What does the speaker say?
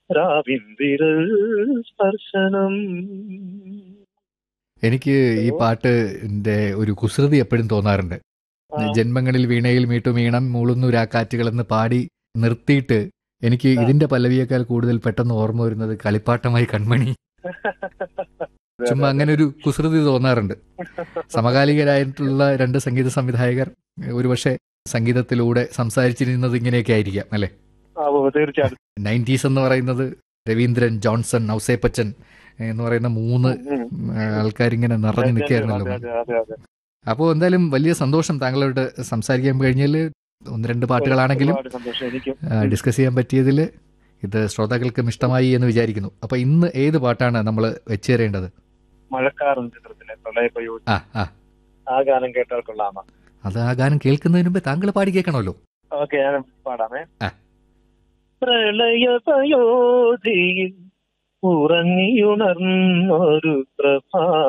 രാവിന്ദിര സ്പർശനം എനിക്ക് ഈ പാട്ടിന്റെ ഒരു കുസൃതി എപ്പോഴും തോന്നാറുണ്ട് ആ. ജന്മങ്ങളിൽ വീണയിൽ മീട്ടും ഈണം മൂളുന്നൂരാക്കാറ്റുകൾ എന്ന് പാടി നിർത്തിയിട്ട് എനിക്ക് ആ. ഇതിന്റെ പല്ലവിയേക്കാൾ കൂടുതൽ പെട്ടെന്ന് ഓർമ്മ വരുന്നത് കളിപ്പാട്ടമായി കൺമണി ചുമ്മാ അങ്ങനെ ഒരു കുസൃതി തോന്നാറുണ്ട് സമകാലികരായിട്ടുള്ള രണ്ട് സംഗീത സംവിധായകർ ഒരുപക്ഷെ സംഗീതത്തിലൂടെ സംസാരിച്ചിരുന്നത് ഇങ്ങനെയൊക്കെ ആയിരിക്കാം അല്ലെ ആ, ഓ, തീർച്ചയായിട്ടും നയൻറ്റീസ് എന്ന് പറയുന്നത് രവീന്ദ്രൻ ജോൺസൺ ഔസേപ്പച്ചൻ എന്ന് പറയുന്ന മൂന്ന് ഉം. ആൾക്കാരിങ്ങനെ നിറഞ്ഞു നിൽക്കുകയായിരുന്നല്ലോ അതെ, അതെ, അതെ. അപ്പോൾ എന്തായാലും വലിയ സന്തോഷം താങ്കളോട് സംസാരിക്കാൻ കഴിഞ്ഞാൽ ഒന്ന് രണ്ട് പാട്ടുകളാണെങ്കിലും ഒരുപാട് സന്തോഷം എനിക്കും ഡിസ്കസ് ചെയ്യാൻ പറ്റിയതിൽ ഇത് ശ്രോതാക്കൾക്കും ഇഷ്ടമായി എന്ന് വിചാരിക്കുന്നു അപ്പോൾ ഇന്ന് ഏത് പാട്ടാണ് നമ്മൾ വെച്ചു തരേണ്ടത് മഴക്കാരൻ ചിത്രത്തിലെ പ്രളയപ്പയോ ആ ആ ആ ഗാനം കേട്ടാൽ കൊള്ളാമോ അത് ആ ഗാനം കേൾക്കുന്നതിന് മുമ്പ് താങ്കൾ പാടി കേൾക്കണമല്ലോ ഓക്കെ ഞാൻ പാടാമേ ആ. പ്രളയപയോധിയിൽ ഉറങ്ങിയുണർന്നൊരു പ്രഭാ